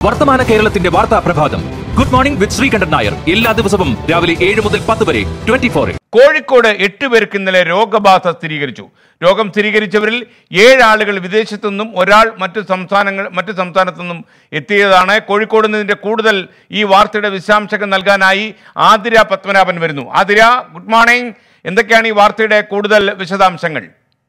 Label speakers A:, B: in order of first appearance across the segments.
A: വർത്തമാന കേരളത്തിന്റെ വാർത്താ പ്രഭാതം good morning with Sreekandan Nair എല്ലാ ദിവസവും രാവിലെ ഏഴ് മുതൽ പത്ത് വരെ ട്വന്റി ഫോറിൽ
B: കോഴിക്കോട് എട്ട് പേർക്ക് ഇന്നലെ രോഗബാധ സ്ഥിരീകരിച്ചു രോഗം സ്ഥിരീകരിച്ചവരിൽ ഏഴ് ആളുകൾ വിദേശത്തു നിന്നും ഒരാൾ മറ്റു സംസ്ഥാനങ്ങൾ മറ്റു സംസ്ഥാനത്തു നിന്നും എത്തിയതാണ് കോഴിക്കോട് നിന്നിന്റെ കൂടുതൽ ഈ വാർത്തയുടെ വിശദാംശങ്ങൾ നൽകാനായി ആതിര പത്മനാഭൻ വരുന്നു ആതിര ഗുഡ് മോർണിംഗ് എന്തൊക്കെയാണ് ഈ വാർത്തയുടെ കൂടുതൽ വിശദാംശങ്ങൾ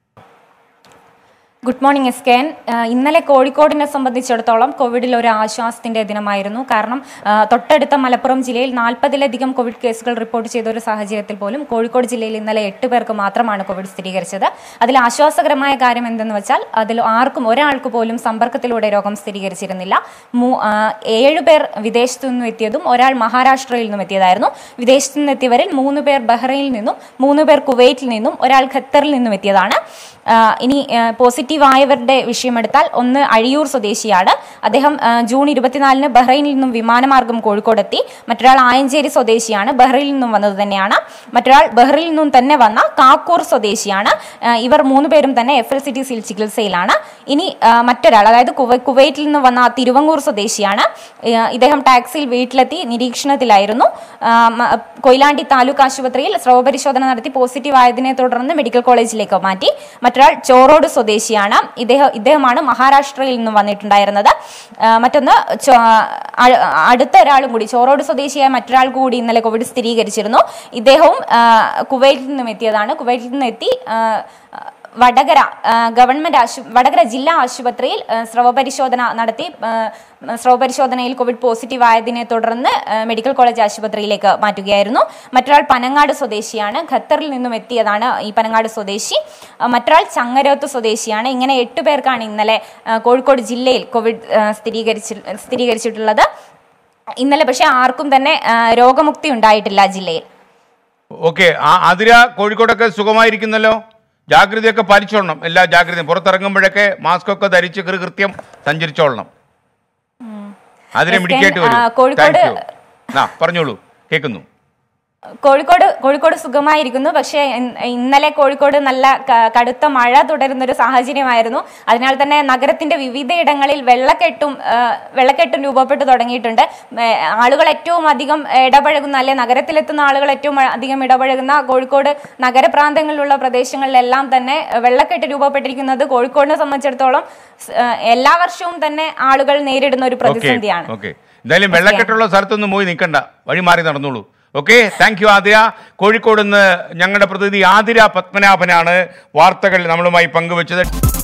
C: good morning S K N ഏഹ് ഇന്നലെ കോഴിക്കോടിനെ സംബന്ധിച്ചിടത്തോളം കോവിഡിൽ ഒരു ആശ്വാസത്തിന്റെ ദിനമായിരുന്നു കാരണം ഏഹ് തൊട്ടടുത്ത മലപ്പുറം ജില്ലയിൽ നാൽപ്പതിലധികം കോവിഡ് കേസുകൾ റിപ്പോർട്ട് ചെയ്ത ഒരു സാഹചര്യത്തിൽ പോലും കോഴിക്കോട് ജില്ലയിൽ ഇന്നലെ എട്ട് പേർക്ക് മാത്രമാണ് കോവിഡ് സ്ഥിരീകരിച്ചത് അതിൽ ആശ്വാസകരമായ കാര്യം എന്തെന്ന് വെച്ചാൽ അതിൽ ആർക്കും ഒരാൾക്ക് പോലും സമ്പർക്കത്തിലൂടെ രോഗം സ്ഥിരീകരിച്ചിരുന്നില്ല മൂ- ആഹ് ഏഴ് പേർ വിദേശത്തു നിന്നും എത്തിയതും ഒരാൾ മഹാരാഷ്ട്രയിൽ നിന്നും എത്തിയതായിരുന്നു വിദേശത്തു നിന്ന് എത്തിയവരിൽ മൂന്ന് പേർ ബഹ്റൈനിൽ നിന്നും മൂന്ന് പേർ കുവൈറ്റിൽ നിന്നും ഒരാൾ ഖത്തറിൽ നിന്നും എത്തിയതാണ് ആഹ് ഇനി ആഹ് പോസിറ്റീവ് ആയവരുടെ വിഷയമെടുത്താൽ ഒന്ന് അഴിയൂർ സ്വദേശിയാണ് അദ്ദേഹം ആഹ് ജൂൺ ഇരുപത്തിനാലിന് ബഹ്റൈനിൽ നിന്നും വിമാനമാർഗം കോഴിക്കോടെത്തി മറ്റൊരാൾ ആയഞ്ചേരി സ്വദേശിയാണ് ബഹ്റൈനിൽ നിന്നും വന്നത് തന്നെയാണ് മറ്റൊരാൾ ബഹ്റൈനിൽ നിന്നും തന്നെ വന്ന കാക്കൂർ സ്വദേശിയാണ് ആഹ് ഇവർ മൂന്ന് പേരും തന്നെ എഫ് എൽ സി ടി സിയിൽ ചികിത്സയിലാണ് ഇനി ആഹ് മറ്റൊരാൾ അതായത് കുവ- കുവൈറ്റിൽ നിന്ന് വന്ന തിരുവങ്ങൂർ സ്വദേശിയാണ് ആഹ് ഇദ്ദേഹം ടാക്സിയിൽ വീട്ടിലെത്തി നിരീക്ഷണത്തിലായിരുന്നു ആഹ് മ- കൊയിലാണ്ടി താലൂക്ക് ആശുപത്രിയിൽ സ്രവ പരിശോധന നടത്തി പോസിറ്റീവ് ആയതിനെ തുടർന്ന് മെഡിക്കൽ കോളേജിലേക്ക് മാറ്റി മറ്റൊരാൾ ചോറോഡ് സ്വദേശിയാണ് ഇദ്ദേഹം ഇദ്ദേഹമാണ് മഹാരാഷ്ട്രയിൽ നിന്നും വന്നിട്ടുണ്ടായിരുന്നത് ആഹ് മറ്റൊന്ന് ചോ- അ- അടുത്ത ഒരാളും കൂടി ചോറോഡ് സ്വദേശിയായ മറ്റൊരാൾ കൂടി ഇന്നലെ കോവിഡ് സ്ഥിരീകരിച്ചിരുന്നു ഇദ്ദേഹവും ആഹ് കുവൈറ്റിൽ നിന്നും എത്തിയതാണ് കുവൈറ്റിൽ നിന്ന് എത്തി ആഹ് വടകര ആ, ഗവൺമെന്റ് ആശു വടകര ജില്ലാ ആശുപത്രിയിൽ ആ, സ്രവ പരിശോധന നടത്തി ആ, സ്രവ പരിശോധനയിൽ കോവിഡ് പോസിറ്റീവ് ആയതിനെ തുടർന്ന് ആ, മെഡിക്കൽ കോളേജ് ആശുപത്രിയിലേക്ക് മാറ്റുകയായിരുന്നു മറ്റൊരാൾ പനങ്ങാട് സ്വദേശിയാണ് ഖത്തറിൽ നിന്നും എത്തിയതാണ് ഈ പനങ്ങാട് സ്വദേശി ആ, മറ്റൊരാൾ ചങ്ങരോത്ത് സ്വദേശിയാണ് ഇങ്ങനെ എട്ട് പേർക്കാണ് ഇന്നലെ ആ, കോഴിക്കോട് ജില്ലയിൽ കോവിഡ് ആ, സ്ഥിരീകരിച്ചി സ്ഥിരീകരിച്ചിട്ടുള്ളത് ഇന്നലെ പക്ഷേ ആർക്കും തന്നെ ആ, രോഗമുക്തി ഉണ്ടായിട്ടില്ല ജില്ലയിൽ
B: ഓക്കെ ആതിര കോഴിക്കോടൊക്കെ സുഖമായിരിക്കുന്നല്ലോ ജാഗ്രതയൊക്കെ പാലിച്ചോളണം എല്ലാ ജാഗ്രതയും പുറത്തിറങ്ങുമ്പോഴൊക്കെ മാസ്ക് ഒക്കെ ധരിച്ച് കൃ കൃത്യം സഞ്ചരിച്ചോളണം അതിനെ
C: എസ് കെ,
B: മിടിക്കേണ്ടി വരും
C: ആ, കോഴിക്കോട്-
B: Thank you. ആ പറഞ്ഞോളൂ കേൾക്കുന്നു
C: കോഴിക്കോട് കോഴിക്കോട് സുഖമായിരിക്കുന്നു പക്ഷേ ഇൻ- ഇന്നലെ കോഴിക്കോട് നല്ല ക- കടുത്ത മഴ തുടരുന്ന ഒരു സാഹചര്യമായിരുന്നു അതിനാൽ തന്നെ നഗരത്തിന്റെ വിവിധയിടങ്ങളിൽ വെള്ളക്കെട്ടും ആ, വെള്ളക്കെട്ടും രൂപപ്പെട്ടു തുടങ്ങിയിട്ടുണ്ട് ഏ, ആളുകൾ ഏറ്റവും അധികം ഇടപഴകുന്ന അല്ലെ നഗരത്തിലെത്തുന്ന ആളുകൾ ഏറ്റവും അധികം ഇടപഴകുന്ന കോഴിക്കോട് നഗരപ്രാന്തങ്ങളിലുള്ള പ്രദേശങ്ങളിലെല്ലാം തന്നെ വെള്ളക്കെട്ട് രൂപപ്പെട്ടിരിക്കുന്നത് കോഴിക്കോടിനെ സംബന്ധിച്ചിടത്തോളം സ്- ആ, എല്ലാ വർഷവും തന്നെ ആളുകൾ നേരിടുന്ന ഒരു
B: ഓക്കെ
C: പ്രതിസന്ധിയാണ്
B: ഓക്കെ എന്തായാലും വെള്ളക്കെട്ടുള്ള സ്ഥലത്തൊന്നും പോയി നിൽക്കണ്ട വഴി മാറി നടന്നോളൂ okay thank you Athira Kozhikode നിന്ന് ഞങ്ങളുടെ പ്രതിനിധി ആതിര പത്മനാഭനാണ് വാർത്തകൾ നമ്മളുമായി പങ്കുവച്ചത്